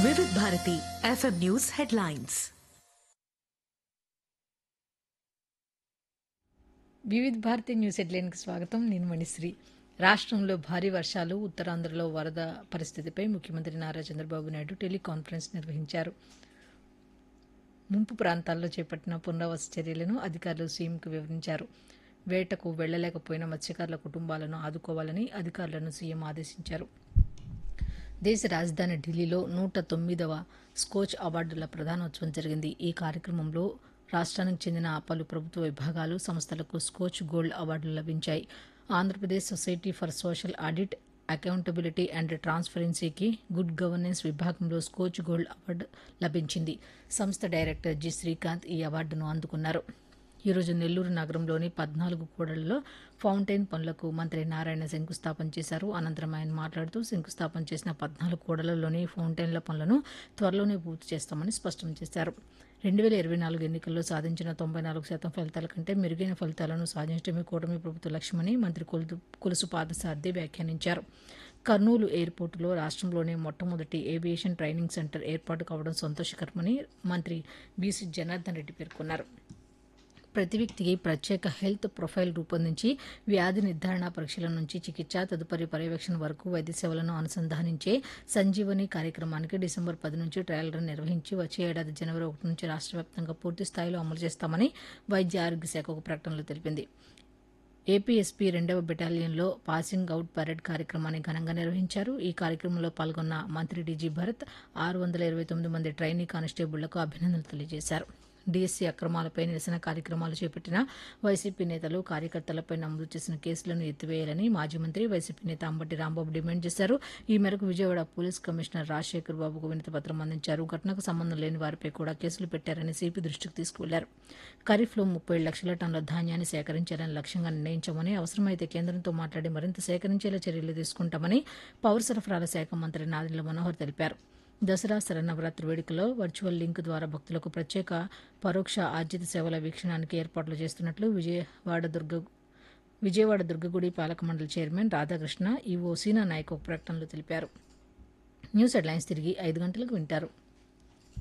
వివిధ Bharati FM news headlines వివిధ Bharati news హెడ్లైన్కి స్వాగతం నేను మణిశ్రీ రాష్ట్రంలో భారీ వర్షాలు ఉత్తరాంధ్రలో వరద పరిస్థితిపై ముఖ్యమంత్రి నారా చంద్రబాబు నాయుడు టెలికాన్ఫరెన్స్ నిర్వహించారు ముంపు ప్రాంతాల్లో చేపట్టిన పునరావాస చర్యలను అధికారులు సీఎంకు వివరించారు వేటకు వెళ్లలేకపోయిన మత్స్యకారుల కుటుంబాలను ఆదుకోవాలని అధికారులను సీఎం ఆదేశించారు దేశ రాజధాని ఢిల్లీలో నూట తొమ్మిదవ స్కోచ్ అవార్డుల ప్రధానోత్సవం జరిగింది ఈ కార్యక్రమంలో రాష్ట్రానికి చెందిన పలు ప్రభుత్వ విభాగాలు సంస్థలకు స్కోచ్ గోల్డ్ అవార్డులు లభించాయి Andhra Pradesh society for social audit accountability and ట్రాన్స్పరెన్సీకి గుడ్ గవర్నెన్స్ విభాగంలో స్కోచ్ గోల్డ్ అవార్డు లభించింది సంస్థ డైరెక్టర్ జి శ్రీకాంత్ ఈ అవార్డును అందుకున్నారు ఈరోజు నెల్లూరు నగరంలోని పద్నాలుగు కూడళ్లలో ఫౌంటైన్ పనులకు మంత్రి నారాయణ శంకుస్థాపన చేశారు అనంతరం ఆయన మాట్లాడుతూ శంకుస్థాపన చేసిన పద్నాలుగు కూడళ్లలోని ఫౌంటైన్ల పనులను త్వరలోనే పూర్తి చేస్తామని స్పష్టం చేశారు రెండు వేల ఇరవై నాలుగు ఎన్నికల్లో సాధించిన తొంభై నాలుగు శాతం ఫలితాల కంటే మెరుగైన ఫలితాలను సాధించడమే కూటమి ప్రభుత్వ లక్ష్యమని మంత్రి కొలుసు కొలుసు పాదసారథి వ్యాఖ్యానించారు కర్నూలు ఎయిర్పోర్టులో రాష్ట్రంలోనే మొట్టమొదటి ఏవియేషన్ ట్రైనింగ్ సెంటర్ ఏర్పాటు కావడం సంతోషకరమని మంత్రి బీసీ జనార్దన్ రెడ్డి పేర్కొన్నారు ప్రతి వ్యక్తికి ప్రత్యేక హెల్త్ ప్రొఫైల్ రూపొందించి వ్యాధి నిర్ధారణ పరీక్షల నుంచి చికిత్స తదుపరి పర్యవేక్షణ వరకు వైద్య సేవలను అనుసంధానించే సంజీవని కార్యక్రమానికి డిసెంబర్ పది నుంచి ట్రయల్ రన్ నిర్వహించి వచ్చే ఏడాది జనవరి ఒకటి నుంచి రాష్ట్ర వ్యాప్తంగా పూర్తి స్థాయిలో అమలు చేస్తామని వైద్య ఆరోగ్య శాఖ ఒక ప్రకటనలో తెలిపింది ఏపీఎస్పీ రెండవ బెటాలియన్లో పాసింగ్ అవుట్ పరేడ్ కార్యక్రమాన్ని ఘనంగా నిర్వహించారు ఈ కార్యక్రమంలో పాల్గొన్న మంత్రి డీజీ భరత్ ఆరు వందల ఇరవై తొమ్మిది మంది ట్రైనీ కానిస్టేబుళ్లకు అభినందనలు తెలియజేశారు డీఎస్సీ అక్రమాలపై నిరసన కార్యక్రమాలు చేపట్టిన వైసీపీ నేతలు కార్యకర్తలపై నమోదు చేసిన కేసులను ఎత్తివేయాలని మాజీ మంత్రి వైసీపీ నేత అంబటి రాంబాబు డిమాండ్ చేశారు ఈ మేరకు విజయవాడ పోలీస్ కమిషనర్ రాజశేఖర్ బాబుకు వినతి పత్రం అందించారు ఘటనకు సంబంధం లేని వారిపై కూడా కేసులు పెట్టారని సిపి దృష్టికి తీసుకువెళ్లారు ఖరీఫ్లో ముప్పై లక్షల టన్నుల ధాన్యాన్ని సేకరించాలని లక్ష్యంగా నిర్ణయించామని అవసరమైతే కేంద్రంతో మాట్లాడి మరింత సేకరించేలా చర్యలు తీసుకుంటామని పౌర సరఫరాల శాఖ మంత్రి నాదిండ్ల మనోహర్ తెలిపారు దసరా శరన్నవరాత్రి వేడుకలో వర్చువల్ లింక్ ద్వారా భక్తులకు ప్రత్యేక పరోక్ష ఆర్జిత సేవల వీక్షణానికి ఏర్పాట్లు చేస్తున్నట్లు విజయవాడ దుర్గ విజయవాడ దుర్గగుడి పాలక మండలి చైర్మన్ రాధాకృష్ణ ఈవో సీనా నాయక్ ఒక ప్రకటనలో తెలిపారు న్యూస్ హెడ్లైన్స్ తిరిగి ఐదు గంటలకు వింటారు